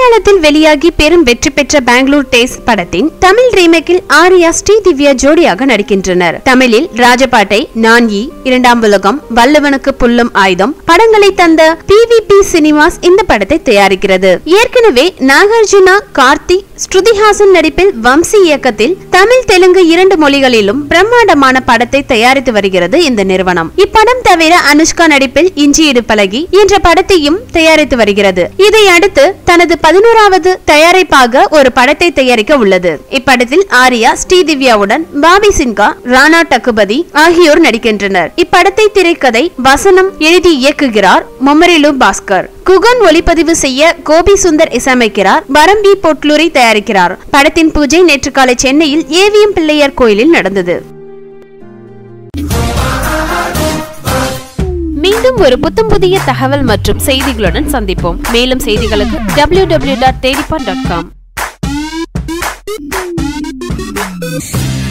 மலையாளத்தில் வெளியாகி பெரும் வெற்றி பெற்ற பெங்களூர் டேஸ் படத்தின் தமிழ் ரீமேக்கில் ஆர்யா ஸ்ரீதிவ்யா ஜோடியாக நடிக்கின்றனர் தமிழில் ராஜபாட்டை நான் ஈ இரண்டாம் உலகம் வல்லவனுக்கு புல்லும் ஆயுதம் படங்களை தந்த பிவிபி சினிமாஸ் இந்த படத்தை தயாரிக்கிறது ஏற்கனவே நாகார்ஜுனா கார்த்தி ஸ்ருதிஹாசன் நடிப்பில் வம்சி இயக்கத்தில் தமிழ் தெலுங்கு இரண்டு மொழிகளிலும் பிரம்மாண்டமான படத்தை தயாரித்து வருகிறது இந்த நிறுவனம் இப்படம் தவிர அனுஷ்கா நடிப்பில் இஞ்சியிடு பழகி என்ற படத்தையும் தயாரித்து வருகிறது இதை அடுத்து தனது பதினோராவது தயாரிப்பாக ஒரு படத்தை தயாரிக்க உள்ளது இப்படத்தில் ஆர்யா ஸ்ரீதிவ்யாவுடன் பாபி சின்கா ராணா டக்குபதி ஆகியோர் நடிக்கின்றனர் இப்படத்தை திரைக்கதை வசனம் எழுதி இயக்குகிறார் மொமரிலு பாஸ்கர் குகன் ஒளிப்பதிவு செய்ய கோபி சுந்தர் இசையமைக்கிறார் வரம்பி பொட்லூரி தயாரிக்கிறார் படத்தின் பூஜை நேற்று காலை சென்னையில் ஏவிஎம் பிள்ளையார் கோயிலில் நடந்தது மீண்டும் ஒரு புத்தம் புதிய தகவல் மற்றும் செய்திகளுடன் சந்திப்போம் மேலும் செய்திகளுக்கு டபிள்யூ டபிள்யூ டாட் தேடிப்பான் டாட் காம்